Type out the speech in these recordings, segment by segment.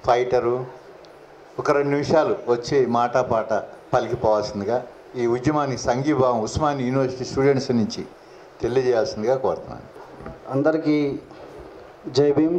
Fighter ఒక రెండు నిమిషాలు వచ్చి మాట పాట పలికిపోవాల్సిందిగా ఈ ఉద్యమాన్ని సంఘీభావం ఉస్మాన్ యూనివర్సిటీ స్టూడెంట్స్ నుంచి తెలియజేయాల్సిందిగా కోరుతున్నాను అందరికీ జై భీమ్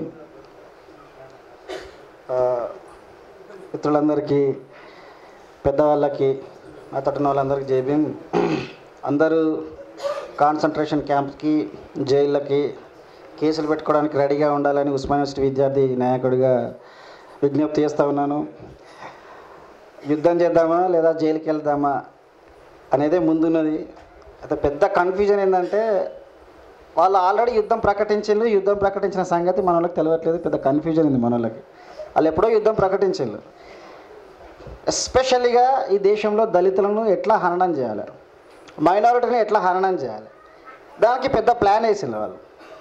ఆ, మిత్రులందరికీ పెద్దవాళ్ళకి అతడిన వాళ్ళందరికీ జై భీమ్ అందరూ కాన్సన్ట్రేషన్ క్యాంప్కి జైళ్ళకి కేసులు పెట్టుకోవడానికి రెడీగా ఉండాలని ఉస్మాన్ యూనివర్సిటీ విద్యార్థి నాయకుడిగా విజ్ఞప్తి చేస్తూ ఉన్నాను యుద్ధం చేద్దామా లేదా జైలుకి వెళ్దామా అనేదే ముందున్నది అయితే పెద్ద కన్ఫ్యూజన్ ఏంటంటే వాళ్ళు ఆల్రెడీ యుద్ధం ప్రకటించిండ్రు యుద్ధం ప్రకటించిన సంగతి మన వాళ్ళకి తెలియట్లేదు పెద్ద కన్ఫ్యూజన్ ఉంది మన వాళ్ళకి వాళ్ళు ఎప్పుడో యుద్ధం ప్రకటించిండ్రు ఎస్పెషల్లీగా ఈ దేశంలో దళితులను ఎట్లా హననం చేయాలి మైనారిటీని ఎట్లా హననం చేయాలి దానికి పెద్ద ప్లాన్ వేసిండ్రు వాళ్ళు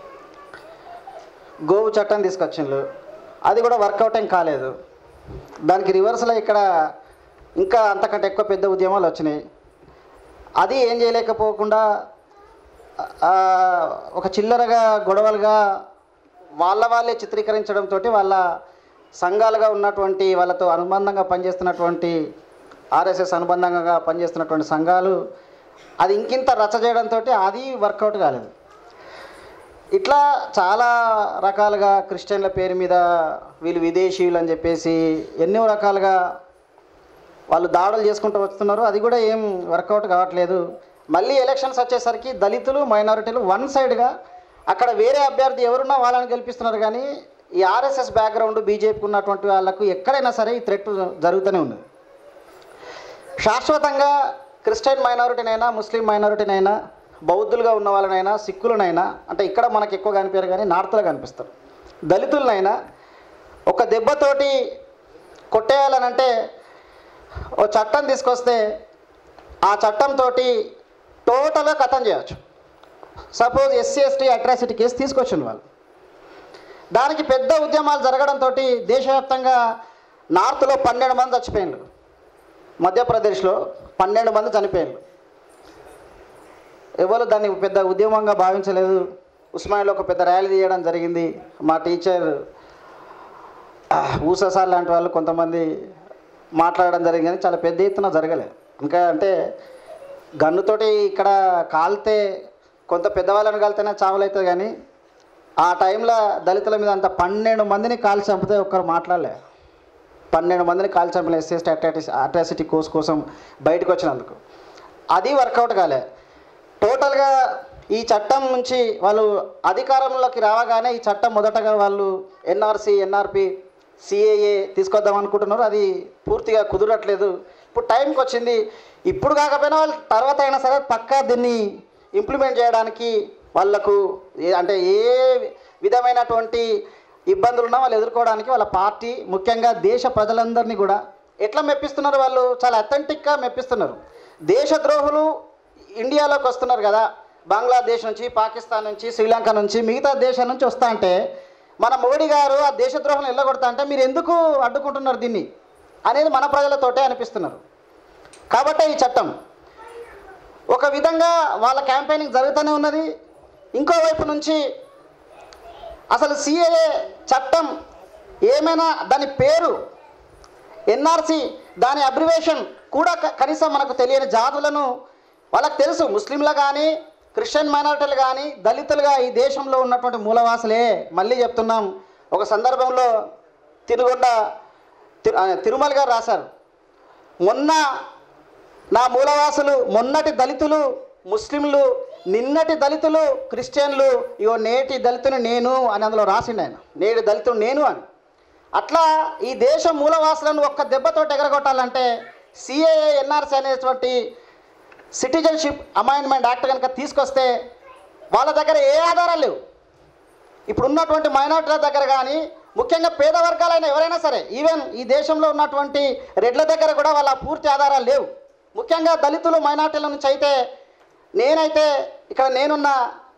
గోవు చట్టం తీసుకొచ్చిండ్రు అది కూడా వర్కౌట్ ఏం కాలేదు దానికి రివర్స్లో ఇక్కడ ఇంకా అంతకంటే ఎక్కువ పెద్ద ఉద్యమాలు వచ్చినాయి అది ఏం చేయలేకపోకుండా ఆ, ఒక చిల్లరగా గొడవలుగా వాళ్ళ వాళ్ళే చిత్రీకరించడంతో వాళ్ళ సంఘాలుగా ఉన్నటువంటి వాళ్ళతో అనుబంధంగా పనిచేస్తున్నటువంటి ఆర్ఎస్ఎస్ అనుబంధంగా పనిచేస్తున్నటువంటి సంఘాలు అది ఇంకింత రచ్చ చేయడంతో అది వర్కౌట్ కాలేదు ఇట్లా చాలా రకాలుగా క్రిస్టియన్ల పేరు మీద వీళ్ళు విదేశీయులు అని చెప్పేసి ఎన్నో రకాలుగా వాళ్ళు దాడులు చేసుకుంటూ వస్తున్నారు అది కూడా ఏం వర్కౌట్ కావట్లేదు మళ్ళీ ఎలక్షన్స్ వచ్చేసరికి దళితులు మైనారిటీలు వన్ సైడ్గా అక్కడ వేరే అభ్యర్థి ఎవరున్నా వాళ్ళని గెలిపిస్తున్నారు కానీ ఈ ఆర్ఎస్ఎస్ బ్యాక్గ్రౌండ్ బీజేపీకి ఉన్నటువంటి వాళ్ళకు ఎక్కడైనా సరే ఈ థ్రెట్ జరుగుతూనే ఉన్నది శాశ్వతంగా క్రిస్టియన్ మైనారిటీనైనా ముస్లిం మైనారిటీనైనా బౌద్ధులుగా ఉన్న వాళ్ళనైనా సిక్కులనైనా అంటే ఇక్కడ మనకి ఎక్కువ కనిపించారు కానీ నార్త్లో కనిపిస్తారు దళితులనైనా ఒక దెబ్బతోటి కొట్టేయాలనంటే ఓ చట్టం తీసుకొస్తే ఆ చట్టంతో టోటల్గా కథం చేయొచ్చు suppose SC ST atrocity case తీసుకొచ్చింది వాళ్ళు దానికి పెద్ద ఉద్యమాలు జరగడంతో దేశవ్యాప్తంగా నార్త్లో పన్నెండు మంది చచ్చిపోయిండ్రు మధ్యప్రదేశ్లో పన్నెండు మంది చనిపోయిండ్రు ఎవరు దాన్ని పెద్ద ఉద్యమంగా భావించలేదు ఉస్మానియాలో ఒక పెద్ద ర్యాలీ తీయడం జరిగింది మా టీచర్ ఊససార్ లాంటి వాళ్ళు కొంతమంది మాట్లాడడం జరిగింది కానీ చాలా పెద్ద ఎత్తున జరగలేదు ఇంకా అంటే గన్నుతోటి ఇక్కడ కాలితే కొంత పెద్దవాళ్ళని కాలితేనే చావలవుతుంది కానీ ఆ టైంలో దళితుల మీద అంత పన్నెండు మందిని కాల్చి చంపితే ఒక్కరు మాట్లాడలే పన్నెండు మందిని కాల్చి చంపిన SC ST atrocity atrocity course కోసం బయటకు వచ్చినందుకు అది వర్కౌట్ కాలే టోటల్గా ఈ చట్టం నుంచి వాళ్ళు అధికారంలోకి రావగానే ఈ చట్టం మొదటగా వాళ్ళు ఎన్ఆర్సి ఎన్ఆర్పి సిఏఏ తీసుకొద్దాం అనుకుంటున్నారు అది పూర్తిగా కుదరట్లేదు ఇప్పుడు టైంకి వచ్చింది ఇప్పుడు కాకపోయినా వాళ్ళు తర్వాత అయినా సరే పక్కా దీన్ని ఇంప్లిమెంట్ చేయడానికి వాళ్ళకు ఏ అంటే ఏ విధమైనటువంటి ఇబ్బందులు ఉన్నా వాళ్ళు ఎదుర్కోవడానికి వాళ్ళ పార్టీ ముఖ్యంగా దేశ ప్రజలందరినీ కూడా ఎట్లా మెప్పిస్తున్నారు వాళ్ళు చాలా అథెంటిక్గా మెప్పిస్తున్నారు దేశద్రోహులు ఇండియాలోకి వస్తున్నారు కదా బంగ్లాదేశ్ నుంచి పాకిస్తాన్ నుంచి శ్రీలంక నుంచి మిగతా దేశం నుంచి వస్తా అంటే మన మోడీ గారు ఆ దేశద్రోహులను వెళ్ళగొడతా అంటే మీరు ఎందుకు అడ్డుకుంటున్నారు దీన్ని అనేది మన ప్రజలతోటే అనిపిస్తున్నారు కాబట్టే ఈ చట్టం ఒక విధంగా వాళ్ళ క్యాంపెయినింగ్ జరుగుతూనే ఉన్నది ఇంకోవైపు నుంచి అసలు సిఏఏ చట్టం ఏమైనా దాని పేరు ఎన్ఆర్సి దాని అబ్రివేషన్ కూడా క- కనీసం మనకు తెలియని జాతులను వాళ్ళకి తెలుసు ముస్లింలు కానీ క్రిస్టియన్ మైనారిటీలు కానీ దళితులుగా ఈ దేశంలో ఉన్నటువంటి మూలవాసులే మళ్ళీ చెప్తున్నాం ఒక సందర్భంలో తిరుగొండ తి- ఆ, తిరుమల గారు రాశారు మొన్న నా మూలవాసులు మొన్నటి దళితులు ముస్లింలు నిన్నటి దళితులు క్రిస్టియన్లు ఇగో నేటి దళితుని నేను అని అందులో రాసిండు ఆయన నేటి దళితుడు నేను అని అట్లా ఈ దేశ మూలవాసులను ఒక్క దెబ్బతో ఎగరగొట్టాలంటే సిఏఏ ఎన్ఆర్సీ అనేటువంటి సిటిజన్షిప్ అమైన్మెంట్ యాక్ట్ కనుక తీసుకొస్తే వాళ్ళ దగ్గర ఏ ఆధారాలు లేవు ఇప్పుడు ఉన్నటువంటి మైనార్టీల దగ్గర కానీ ముఖ్యంగా పేద వర్గాలైన ఎవరైనా సరే ఈవెన్ ఈ దేశంలో ఉన్నటువంటి రెడ్ల దగ్గర కూడా వాళ్ళ పూర్తి ఆధారాలు లేవు ముఖ్యంగా దళితులు మైనార్టీల నుంచి అయితే నేనైతే ఇక్కడ నేనున్న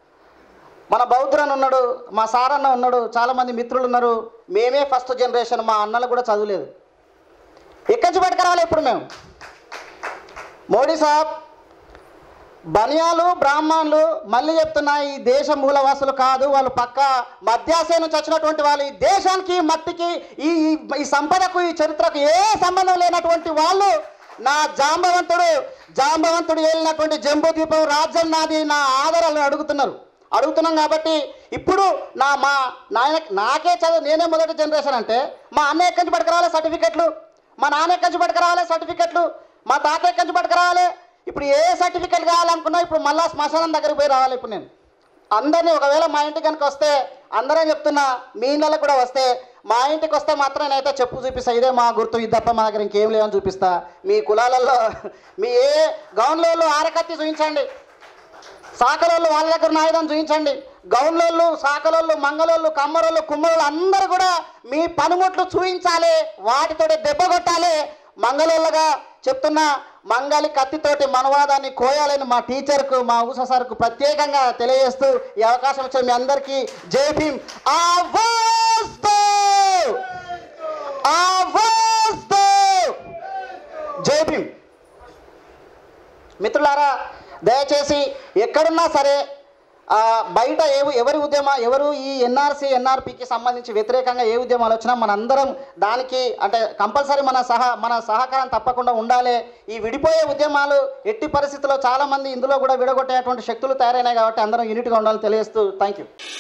మన బౌద్ధురన్ ఉన్నాడు మా సారన్న ఉన్నాడు చాలామంది మిత్రులు ఉన్నారు మేమే ఫస్ట్ జనరేషన్ మా అన్నలు కూడా చదువులేదు ఎక్కడి నుంచి పట్టుకురావాలి ఇప్పుడు మేము మోడీ సాబ్ బనియాలు బ్రాహ్మణులు మళ్ళీ చెప్తున్నా ఈ దేశ మూలవాసులు కాదు వాళ్ళు పక్క మధ్యాశయ నుంచి వచ్చినటువంటి వాళ్ళు ఈ దేశానికి మట్టికి ఈ ఈ- ఈ సంపదకు ఈ చరిత్రకు ఏ సంబంధం లేనటువంటి వాళ్ళు నా జాంబవంతుడు జాంబవంతుడు వెళ్ళినటువంటి జంబూ ద్వీపం రాజ్యం నాది నా ఆధారాలను అడుగుతున్నారు అడుగుతున్నాం కాబట్టి ఇప్పుడు నా మా నాయన నాకే చదువు నేనే మొదటి జనరేషన్ అంటే మా అన్న ఎక్కడి నుంచి పట్టుకురావాలి సర్టిఫికెట్లు మా నాన్న ఎక్కడి నుంచి పట్టుకురావాలి సర్టిఫికెట్లు మా తాత ఎక్కడి నుంచి పట్టుకురావాలి ఇప్పుడు ఏ సర్టిఫికెట్ కావాలనుకున్నా ఇప్పుడు మళ్ళా శ్మశానం దగ్గరికి పోయి రావాలి ఇప్పుడు నేను అందరినీ ఒకవేళ మా ఇంటికి కనుక వస్తే అందరం చెప్తున్నా మీ ఇళ్ళకి కూడా వస్తే మా ఇంటికి వస్తే మాత్రం నేనైతే చెప్పు చూపిస్తా ఇదే మా గుర్తు ఇది తప్ప మా దగ్గర ఇంకేం లేవని చూపిస్తా మీ కులాలలో మీ ఏ గౌన్లలో ఆరకత్తి చూపించండి సాకలోళ్ళు వాళ్ళ దగ్గర ఉన్న ఆయుధం చూపించండి గౌన్లోళ్ళు సాకలోళ్ళు మంగళోళ్ళు కమ్మరోళ్ళు కుమ్మరోళ్ళు అందరూ కూడా మీ పనిముట్లు చూపించాలి వాటితోటి దెబ్బ కొట్టాలి మంగళోళ్ళగా చెప్తున్నా మంగళి కత్తితోటి మనవాదాన్ని కోయాలని మా టీచర్కు మా ఊస సార్కు ప్రత్యేకంగా తెలియజేస్తూ ఈ అవకాశం ఇచ్చిన మీ అందరికీ జై భీమ్ ఆవాజ్తో! ఆవాజ్తో! జై భీమ్ మిత్రులారా దయచేసి ఎక్కడున్నా సరే ఆ, బయట ఏ ఎవరి ఉద్యమ ఎవరు ఈ ఎన్ఆర్సీ ఎన్ఆర్పికి సంబంధించి వ్యతిరేకంగా ఏ ఉద్యమాలు వచ్చినా మనందరం దానికి అంటే కంపల్సరీ మన సహా మన సహకారం తప్పకుండా ఉండాలి ఈ విడిపోయే ఉద్యమాలు ఎట్టి పరిస్థితుల్లో చాలామంది ఇందులో కూడా విడగొట్టేటువంటి శక్తులు తయారైనాయి కాబట్టి అందరం యూనిట్గా ఉండాలని తెలియజేస్తూ థ్యాంక్ యూ